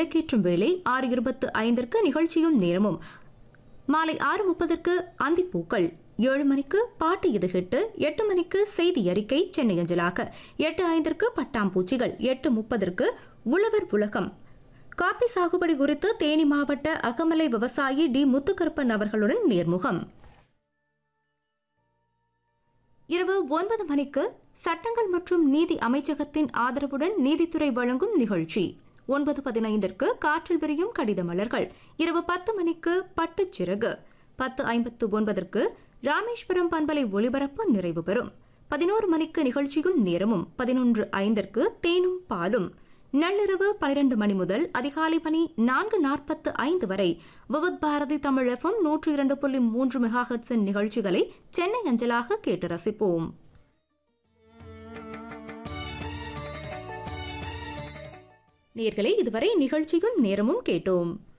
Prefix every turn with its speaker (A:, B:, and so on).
A: விளக்கேற்றும் வேளை ஆறு இருபத்து ஐந்திற்கு நிகழ்ச்சியும் நேரமும் மாலை ஆறு முப்பதற்கு அந்திப்பூக்கள் ஏழு மணிக்கு பாட்டு இது ஹிட்டு எட்டு மணிக்கு செய்தி அறிக்கை சென்னை அஞ்சலாக எட்டு ஐந்திற்கு பட்டாம்பூச்சிகள் எட்டு முப்பதற்கு உழவர் உலகம் காப்பி சாகுபடி குறித்து தேனி மாவட்ட அகமலை விவசாயி டி முத்துக்கருப்பன் அவர்களுடன் நேர்முகம் இரவு ஒன்பது மணிக்கு சட்டங்கள் மற்றும் நீதி அமைச்சகத்தின் ஆதரவுடன் நீதித்துறை வழங்கும் நிகழ்ச்சி ஒன்பது பதினைந்திற்கு காற்றில் விரியும் கடித மலர்கள் இரவு பத்து மணிக்கு பட்டுச்சிறகு பத்து ஐம்பத்து ஒன்பதற்கு ராமேஸ்வரம் பண்பலை ஒளிபரப்பு நிறைவு பெறும் பதினோரு மணிக்கு நிகழ்ச்சியும் நேரமும் பதினொன்று ஐந்திற்கு தேனும் பாலும் நள்ளிரவு பனிரெண்டு மணி முதல் அதிகாலை மணி நான்கு நாற்பத்து ஐந்து வரை விவத் பாரதி தமிழ் எஃப்எம் நூற்று இரண்டு புள்ளி மூன்று மெகாஹெட்ஸின் நிகழ்ச்சிகளை சென்னை அஞ்சலாக கேட்டு ரசிப்போம் நேர்களே இதுவரை நிகழ்ச்சியும் நேரமும் கேட்டோம்